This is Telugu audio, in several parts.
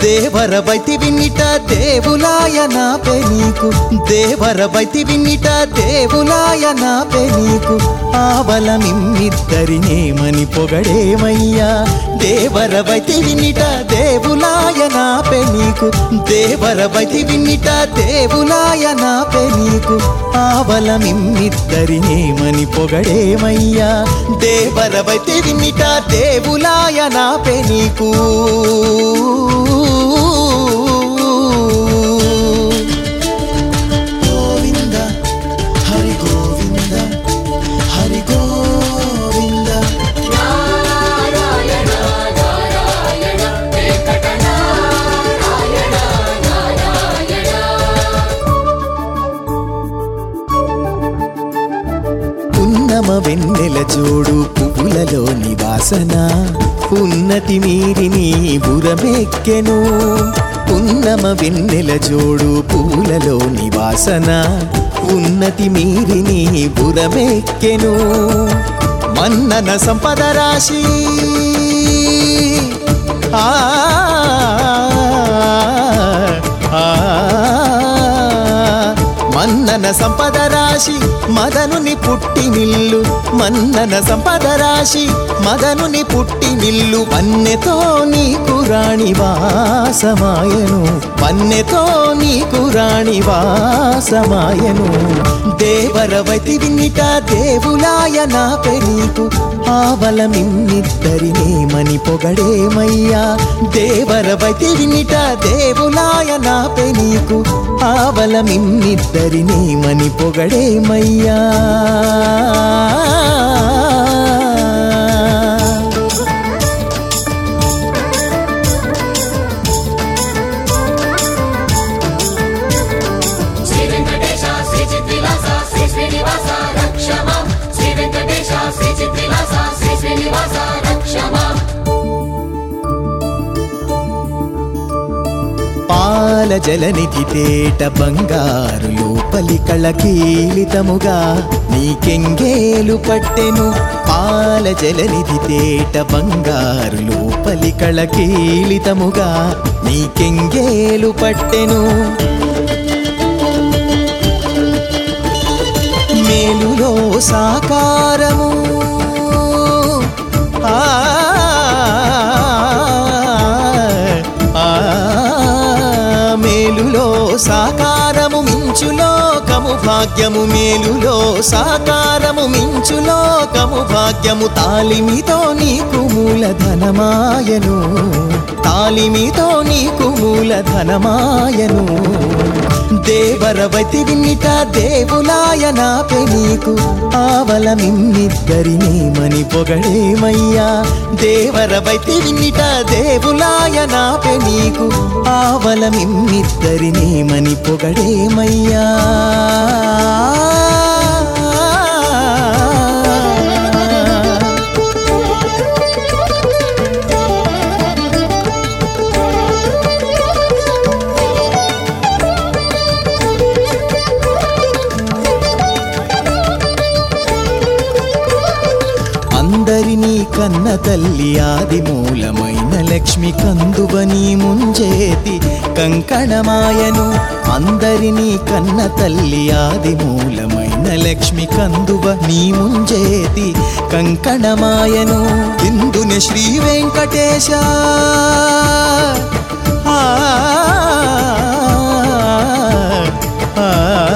దేవర బైతి విన్నిట దేవులాయ నా నీకు దేవర బైతి విన్నిట దేవులాయ నా నీకు ఆవలమిమ్మిద్దరినేమని పొగడేమయ్యా దేవర బైతి విన్నిట దేవులాయ నా నీకు దేవర బైతి విన్నిట దేవులాయ నా నీకు ఆవలమిమ్మిద్దరినేమని పొగడేమయ్యా దేవర బైతి విన్నిట దేవులాయ నా నీకు గోవింద హరి గోవింద హరి గోవింద నారాయణ నారాయణ వెంకటనారాయణ నారాయణ పున్నమ వెన్నెల జోడు పువ్వులలో నివాసన ఉన్నతి మీరి నీ బురమెక్కెను పున్నమ వెన్నెల జోడు పువ్వులలో నివాసన ఉన్నతి మీరి నీ బురమెక్కెను మన్నన సంపద రాశి ఆ ఆ, మన్నన సంపద రాశి మదనుని పుట్టి నిల్లు మన్నన సంపద రాశి మదనుని పుట్టి నిల్లు పన్నెతో నీకు రాణి వాసమాయను పన్నెతో నీకు రాణి వాసమాయను దేవరవతి విన్నిట దేవులాయ నా పెరీకు ఆవలమిన్నిద్దరినేమని పొగడేమయ్యా దేవరవతి వినిట దేవులాయ నా పెనీకు ఆవలమిన్నిద్దరినేమని పొగడేమయ్యా శ్రీ వెంకటేశ శ్రీ చిత్రిలాస శ్రీ శ్రీనివాస రక్షమా శ్రీ వెంకటేశ శ్రీ చిత్రిలాస శ్రీ శ్రీనివాస రక్షమా పాల జలనిధి తేట బంగారు లోపలి కళకీలితముగా నీకెంగేలు పట్టెను పాల జలనిధి తేట బంగారు లోపలి కళకీలితముగా నీకెంగేలు పట్టెను మేలులో సాకారము ఆ ఆ, మేలులో సాకారము మించులోకము భాగ్యము మేలులో సాకారము మించులోకము భాగ్యము తాలిమితో నీకు మూలధనమాయను తాలిమితో నీకు మూలధనమాయను దేవరవతి విన్నిట దేవులాయ నా పెనీకు ఆవలమిన్నిద్దరినేమని పొగడేమయ్యా దేవరవతి విన్నిట దేవులాయ నా పెనీకు ఆవలమిన్నిద్దరినేమని పొగడేమయ్యా అందరినీ కన్న తల్లి ఆది మూలమైన లక్ష్మి కందువని ముంజేతి కంకణమాయను అందరినీ కన్న తల్లి ఆది మూలమైన లక్ష్మి కందువ నీ ముంజేతి కంకణమాయను ఇందుని శ్రీ వెంకటేశ ఆ, ఆ,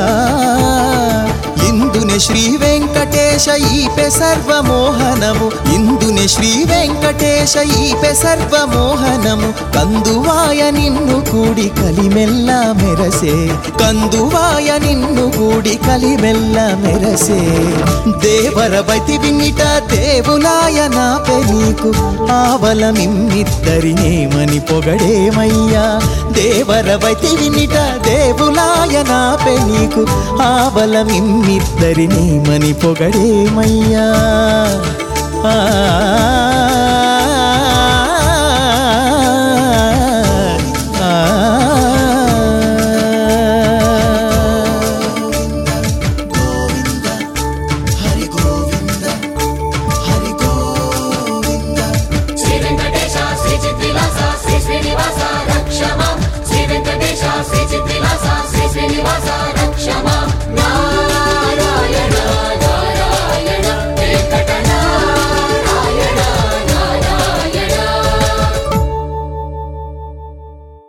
ఇందుని శ్రీ వెంకటేశ ఈపె సర్వమోహనము ఇందుని శ్రీ వెంకటేశ ఈపె సర్వమోహనము కందువాయ నిన్ను కూడి కలిమెల్ల మెరసే కందువాయ నిన్ను కూడి కలిమెల్ల మెరసే దేవరవతి విన్నిట దేవులాయ నా పెనీకు ఆవలమిమ్మిద్దరినేమని పొగడేమయ్యా దేవరవతి విన్నిట దేవులాయ నా పెనీకు ఆవలమిమ్మిద్దరినేమని పొగడేమయ్యా ఆ